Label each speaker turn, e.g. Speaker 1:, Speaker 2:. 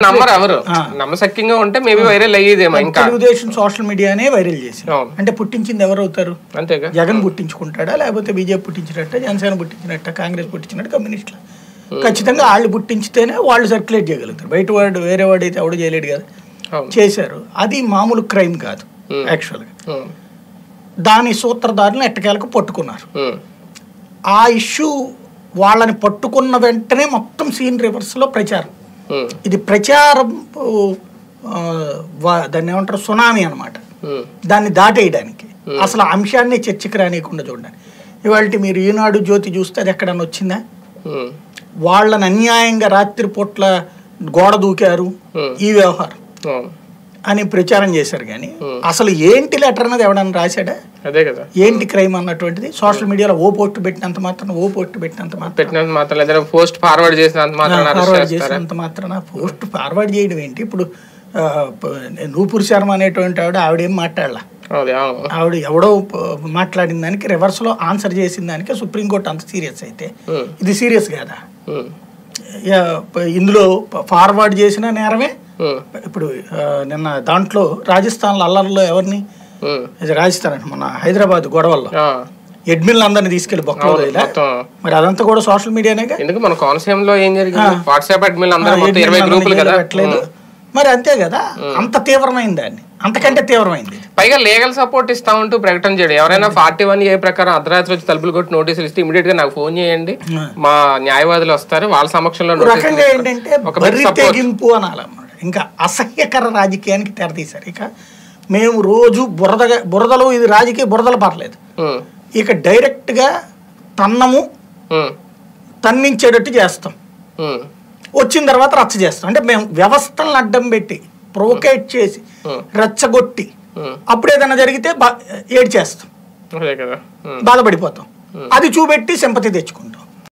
Speaker 1: నమ్మరు ఎవరు
Speaker 2: ఆ.
Speaker 1: నమ్మశక్యంగా ఉంటే మేబీ వైరల్ అయ్యేదేమో ఇంకా
Speaker 2: తెలుగుదేశం సోషల్ మీడియానే వైరల్ చేసింది
Speaker 1: అవును.
Speaker 2: అంటే పుట్టించింది ఎవరు అవుతారు
Speaker 1: అంతేగా
Speaker 2: జగన్ పుట్టించుకుంటాడా లేకపోతే బీజేపీ పుట్టించినట్ట జనసేన పుట్టించినట్ట కాంగ్రెస్ పుట్టించినట్టు కమ్యూనిస్టులు ఖచ్చితంగా వాళ్ళు పుట్టించితేనే వాళ్ళు సర్క్యులేట్ చేయగలుగుతారు బయట వాడు వేరే వాడు అయితే ఎవడు చేయలేడు కదా
Speaker 1: అవును
Speaker 2: చేశారు అది మామూలు క్రైమ్ కాదు యాక్చువల్గా
Speaker 1: ఉమ్,
Speaker 2: దాని సూత్రధారులను ఎట్టకేలకు పట్టుకున్నారు
Speaker 1: ఉమ్,
Speaker 2: ఆ ఇష్యూ వాళ్ళని పట్టుకున్న వెంటనే మొత్తం సీన్ రివర్స్లో ప్రచారం
Speaker 1: ఉమ్,
Speaker 2: ఇది ప్రచారం ఆ, వా- దాన్ని ఏమంటారు సునామీ అన్నమాట
Speaker 1: ఉమ్,
Speaker 2: దాన్ని దాటేయడానికి అసలు ఆ అంశాన్ని చర్చకి రానియకుండా చూడండి ఇవాళ మీరు ఈనాడు జ్యోతి చూస్తే అది ఎక్కడన్నా వచ్చిందా
Speaker 1: ఉమ్,
Speaker 2: వాళ్ళని అన్యాయంగా రాత్రిపూట్ల గోడ దూకారు
Speaker 1: Hmm.
Speaker 2: ఈ వ్యవహారం
Speaker 1: అవును
Speaker 2: అని ప్రచారం చేశారు కానీ అసలు ఏంటి లెటర్ అన్నది ఎవడన్నా రాశాడా
Speaker 1: అదే కదా
Speaker 2: ఏంటి క్రైమ్ అన్నటువంటిది సోషల్ మీడియాలో ఓ పోస్ట్ పెట్టినంత మాత్రం ఓ పోస్ట్ పెట్టినంత మాత్రం
Speaker 1: పెట్టినంత మాత్రం లేదా పోస్ట్ ఫార్వర్డ్ చేసినంత మాత్రం అరెస్ట్
Speaker 2: ఫార్వర్డ్
Speaker 1: చేస్తారా
Speaker 2: చేసినంత మాత్రాన పోస్ట్ ఫార్వర్డ్ చేయడం ఏంటి ఇప్పుడు ఆ, ప- నూపూర్ శర్మ అనేటువంటి ఆవిడ ఆవిడేం మాట్లాడాల
Speaker 1: అదే అవును
Speaker 2: ఆవిడ ఎవడో ప- మాట్లాడిన దానికి రివర్స్లో ఆన్సర్ చేసిన దానికి సుప్రీంకోర్టు అంత సీరియస్ అయితే
Speaker 1: ఉమ్,
Speaker 2: ఇది సీరియస్ కాదా
Speaker 1: ఉమ్,
Speaker 2: యా, ప- ఇందులో ఫార్వర్డ్ చేసిన నేరమే
Speaker 1: ఉమ్,
Speaker 2: ఇప్పుడు ఆ, నిన్న దాంట్లో రాజస్థాన్లో అల్లర్లో ఎవరిని
Speaker 1: ఉమ్,
Speaker 2: ఇది రాజస్థాన్ అంట, మన హైదరాబాద్ గొడవల్లో
Speaker 1: ఆ,
Speaker 2: ఎడ్మిన్ అందరిని తీసుకెళ్లి బొక్కలో
Speaker 1: అవును,
Speaker 2: వదిలా.
Speaker 1: మొత్తం
Speaker 2: మరి అదంతా కూడా సోషల్ మీడియానేగా
Speaker 1: ఎందుకు మన కోనసీమ లో ఏం జరిగింది వాట్సాప్ అడ్మిన్ అందరూ మొత్తం
Speaker 2: ఎడ్మిన్
Speaker 1: ఇరవై
Speaker 2: అందరిని
Speaker 1: గ్రూపులు కదా
Speaker 2: జైల్లో పెట్టలేదు మరి అంతే కదా అంత తీవ్రమైంది దాన్ని అంతకంటే తీవ్రమైంది ఇది.
Speaker 1: పైగా లీగల్ సపోర్ట్ ఇస్తా ఉంటూ ప్రకటన చేయడం ఎవరైనా ఫార్టీ వన్ ఏ ప్రకారం అర్ధరాత్రి వచ్చి తలుపులు కొట్టి నోటీసులు ఇస్తే ఇమీడియట్ గా నాకు ఫోన్ చేయండి మా న్యాయవాదులు వస్తారు వాళ్ళ సమక్షంలో
Speaker 2: ఒక
Speaker 1: నోటీసులు
Speaker 2: రకంగా
Speaker 1: ఇస్తారు.
Speaker 2: ఏంటంటే
Speaker 1: ఒక
Speaker 2: బరి
Speaker 1: సపోర్ట్
Speaker 2: తెగింపు అనాలన్నమాట ఇంకా అసహ్యకర రాజకీయానికి తెరతీశారు ఇక మేము రోజు బురదగా బురదలు ఇది రాజకీయ బురదలు పర్లేదు ఇక డైరెక్ట్గా తన్నము తన్నించేటట్టు చేస్తాం వచ్చిన తర్వాత రచ్చ చేస్తాం అంటే మేము వ్యవస్థలను అడ్డం పెట్టి ప్రొవోకేట్ చేసి రెచ్చగొట్టి అప్పుడు ఏదైనా జరిగితే బా ఏడ్ చేస్తాం
Speaker 1: అదే కదా ఉమ్,
Speaker 2: బాధపడిపోతాం అది చూపెట్టి సింపతి తెచ్చుకుంటాం